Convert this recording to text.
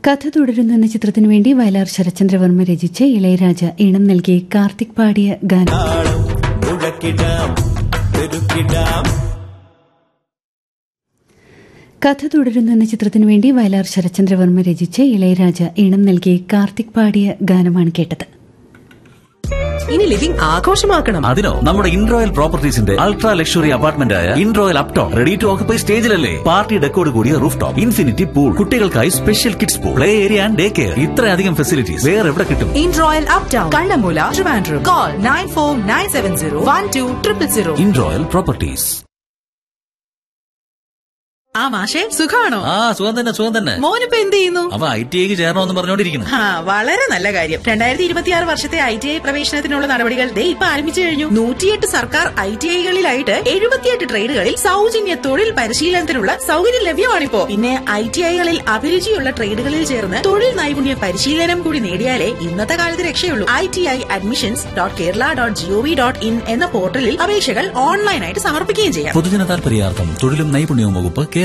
കഥ തുടരുന്നു എന്ന ചിത്രത്തിനു വേണ്ടി വയലാർ ശരചന്ദ്രവർമ്മ രചിച്ച് ഇളയരാജ ഈണം നൽകി കാർത്തിക് പാടിയ ഗാനം താളം മുഴക്കിടാം പെരുക്കിടാം കഥ തുടരുന്നു എന്ന ചിത്രത്തിനു വേണ്ടി വയലാർ ശരചന്ദ്രവർമ്മ രചിച്ച് ഇളയരാജ ഈണം നൽകി കാർത്തിക് പാടിയ ഗാനമാണ് കേട്ടത് ഇനി ലിവിംഗ് ആഘോഷമാക്കണം അതിനോ നമ്മുടെ ഇൻറോയൽ പ്രോപ്പർട്ടീസിന്റെ അൾട്രാ ലക്ഷറി അപ്പാർട്ട്മെന്റ് ആയ Inroyal Uptown ready to occupy സ്റ്റേജിലല്ലേ പാർട്ടി ഡെക്കോട് കൂടിയ റൂഫ് ടോപ്പ് ഇൻഫിനിറ്റി പൂൾ കുട്ടികൾക്കായി special kids pool play area and day care ഇത്രയധികം ഫെസിലിറ്റീസ് വേറെ എവിടെ കിട്ടും In Royal Uptown Kannammoola Trivandrum call nine four nine seven zero one two triple zero Inroyal properties ആ മാഷെ സുഖാണോ ആ സുഖം തന്നെ സുഖം തന്നെ മോനിപ്പോ എന്ത് ചെയ്യുന്നു അവ ഐ ടി ഐക്ക് ചേരണമെന്ന് പറഞ്ഞോണ്ടിരിക്കുന്നു ആ വളരെ നല്ല കാര്യം രണ്ടായിരത്തി ഇരുപത്തിയാറ് വർഷത്തെ ഐ ടി ഐ പ്രവേശനത്തിനുള്ള നടപടികൾ ദേ ഇപ്പൊ ആരംഭിച്ചു കഴിഞ്ഞു നൂറ്റിയെട്ട് സർക്കാർ ഐ ടി ഐകളിലായിട്ട് എഴുപത്തിയെട്ട് ട്രേഡുകളിൽ സൗജന്യ തൊഴിൽ പരിശീലനത്തിനുള്ള സൗകര്യം ലഭ്യമാണിപ്പോ പിന്നെ ഐ ടി ഐകളിൽ അഭിരുചിയുള്ള ട്രേഡുകളിൽ ചേർന്ന് തൊഴിൽ നൈപുണ്യ പരിശീലനം കൂടി നേടിയാലേ ഇന്നത്തെ കാലത്ത് രക്ഷയുള്ളൂ I T I admissions dot Kerala dot GOV dot in എന്ന പോർട്ടലിൽ അപേക്ഷകൾ ഓൺലൈനായിട്ട് സമർപ്പിക്കുകയും ചെയ്യാം പൊതുജന താൽപര്യാർത്ഥം തൊഴിലും നൈപുണ്യവും വകുപ്പ് കേരള